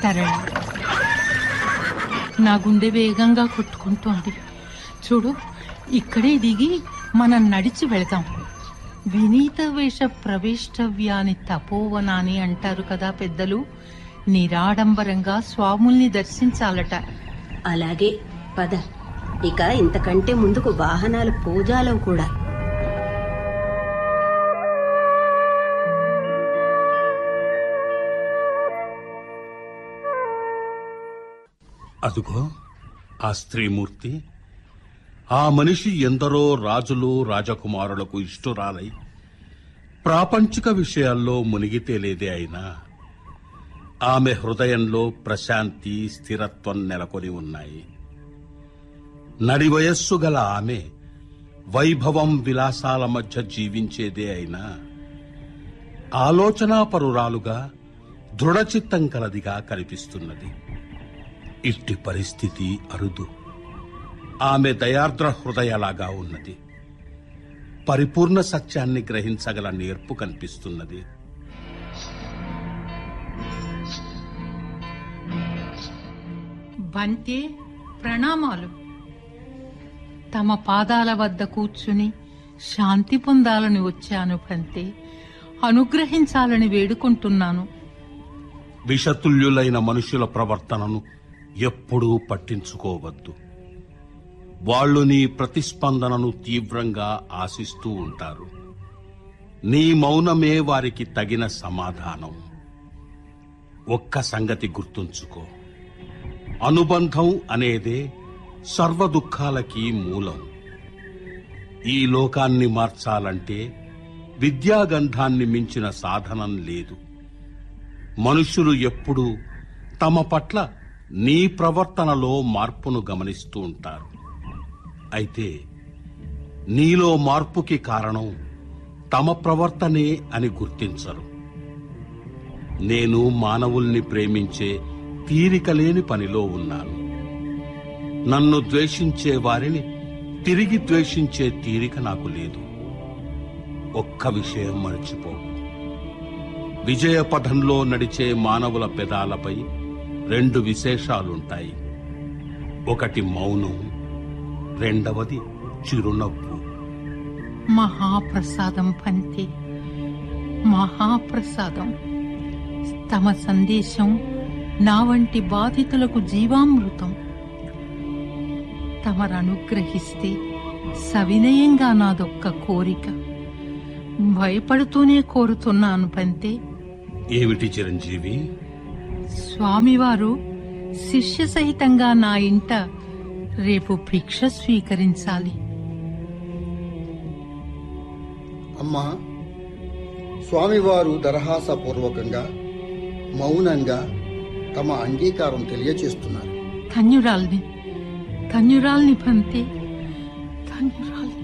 సరళ నా గుండె వేగంగా కొట్టుకుంటోంది చూడు ఇక్కడే దిగి మనం నడిచి వెళదాం వినీత వేష ప్రవేష్టవ్యాని తపోవనాని అంటారు కదా పెద్దలు నిరాడంబరంగా స్వాముల్ని దర్శించాలట అలాగే పద ఇక ఇంతకంటే ముందుకు వాహనాలు పూజాలవు కూడా అదుగో ఆ స్త్రీమూర్తి ఆ మనిషి ఎందరో రాజులు రాజకుమారులకు ఇష్టురాలై ప్రాపంచిక విషయాల్లో మునిగి తేలేదే అయినా ఆమె హృదయంలో ప్రశాంతి స్థిరత్వం నెలకొని ఉన్నాయి నడి వయస్సు గల ఆమె వైభవం విలాసాల మధ్య జీవించేదే అయినా ఆలోచనాపరురాలుగా దృఢచిత్తం కలదిగా కనిపిస్తున్నది ఇట్టి పరిస్థితి అరుదు ఆమె దయార్ద్ర హృదయలాగా ఉన్నది పరిపూర్ణ సత్యాన్ని గ్రహించగల నేర్పు కనిపిస్తున్నది బంతే ప్రణామాలు తమ పాదాల వద్ద కూర్చుని శాంతి పొందాలని వచ్చాను బంతే అనుగ్రహించాలని వేడుకుంటున్నాను విషతుల్యులైన మనుషుల ప్రవర్తనను ఎప్పుడూ పట్టించుకోవద్దు వాళ్ళు నీ ప్రతిస్పందనను తీవ్రంగా ఆశిస్తూ ఉంటారు నీ మౌనమే వారికి తగిన సమాధానం ఒక్క సంగతి గుర్తుంచుకో అనుబంధం అనేదే సర్వ దుఃఖాలకి మూలం ఈ లోకాన్ని మార్చాలంటే విద్యాగంధాన్ని మించిన సాధనం లేదు మనుషులు ఎప్పుడూ తమ పట్ల నీ ప్రవర్తనలో మార్పును గమనిస్తూ ఉంటారు అయితే నీలో మార్పుకి కారణం తమ ప్రవర్తనే అని గుర్తించరు నేను మానవుల్ని ప్రేమించే తీరిక లేని పనిలో ఉన్నాను నన్ను ద్వేషించే వారిని తిరిగి ద్వేషించే తీరిక నాకు లేదు ఒక్క విషయం మర్చిపోకు విజయ పథంలో నడిచే మానవుల పెదాలపై రెండు విశేషాలుంటాయి ఒకటి మౌనం రెండవది చిరునవ్వు మహాప్రసాదం పంతే మహాప్రసాదం తమ సందేశం నా వంటి బాధితులకు జీవామృతం తమరు అనుగ్రహిస్తే సవినయంగా నాదొక్క కోరిక భయపడుతూనే కోరుతున్నాను పంతే ఏమిటి చిరంజీవి స్వామివారు శిష్య సహితంగా నా ఇంట రేపు భిక్ష స్వీకరించాలి అమ్మా స్వామివారు దరహాసపూర్వకంగా మౌనంగా తమ అంగీకారం తెలియచేస్తున్నారు ధన్యురాల్ని ధన్యురాల్ని పంతే ధన్యురాల్ని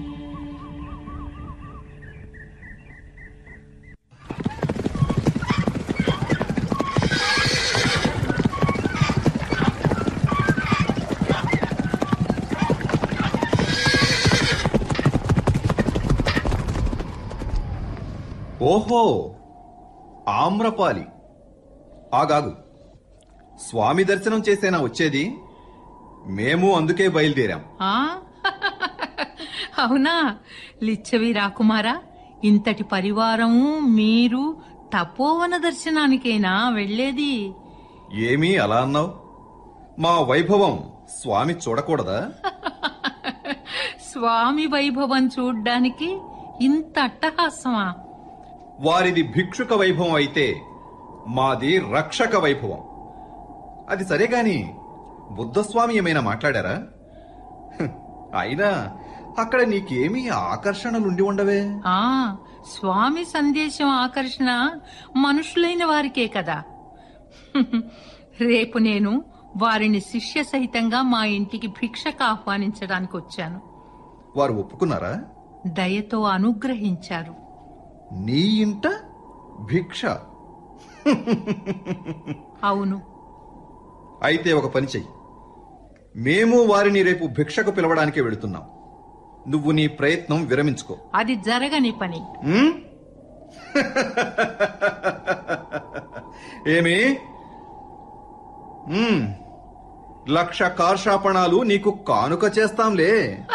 ఓహో ఆమ్రపాలి ఆగాగు స్వామి దర్శనం చేసేనా వచ్చేది మేము అందుకే బయలుదేరాం ఆ అవునా లిచ్చవి రాకుమారా ఇంతటి పరివారము మీరు తపోవన దర్శనానికేనా వెళ్ళేది ఏమీ అలా అన్నావు మా వైభవం స్వామి చూడకూడదా స్వామి వైభవం చూడ్డానికి ఇంత అట్టహాసమా వారిది భిక్షుక వైభవం అయితే మాది రక్షక వైభవం అది సరే గాని బుద్ధస్వామి ఏమైనా మాట్లాడారా హ్, అయినా అక్కడ నీకేమీ ఆకర్షణలుండి ఉండవే ఆ స్వామి సందేశం ఆకర్షణ మనుషులైన వారికే కదా రేపు నేను వారిని శిష్య సహితంగా మా ఇంటికి భిక్షకు ఆహ్వానించడానికి వచ్చాను వారు ఒప్పుకున్నారా దయతో అనుగ్రహించారు నీ ఇంట భిక్ష అవును అయితే ఒక పని చెయ్యి మేము వారిని రేపు భిక్షకు పిలవడానికి వెళుతున్నాం నువ్వు నీ ప్రయత్నం విరమించుకో అది జరగని పని ఉమ్? ఏమి మ్మ్. లక్ష కార్షాపణాలు నీకు కానుక చేస్తాంలే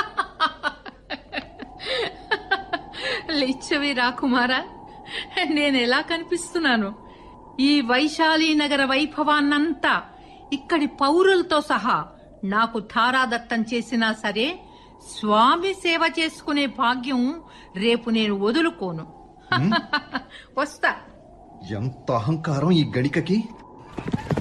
లిచ్చవి రాకుమారా నేను ఎలా కనిపిస్తున్నాను ఈ వైశాలి నగర వైభవాన్నంతా ఇక్కడి పౌరులతో సహా నాకు ధారాదత్తం చేసినా సరే స్వామి సేవ చేసుకునే భాగ్యం రేపు నేను వదులుకోను వస్తా ఎంత అహంకారం ఈ గణికకి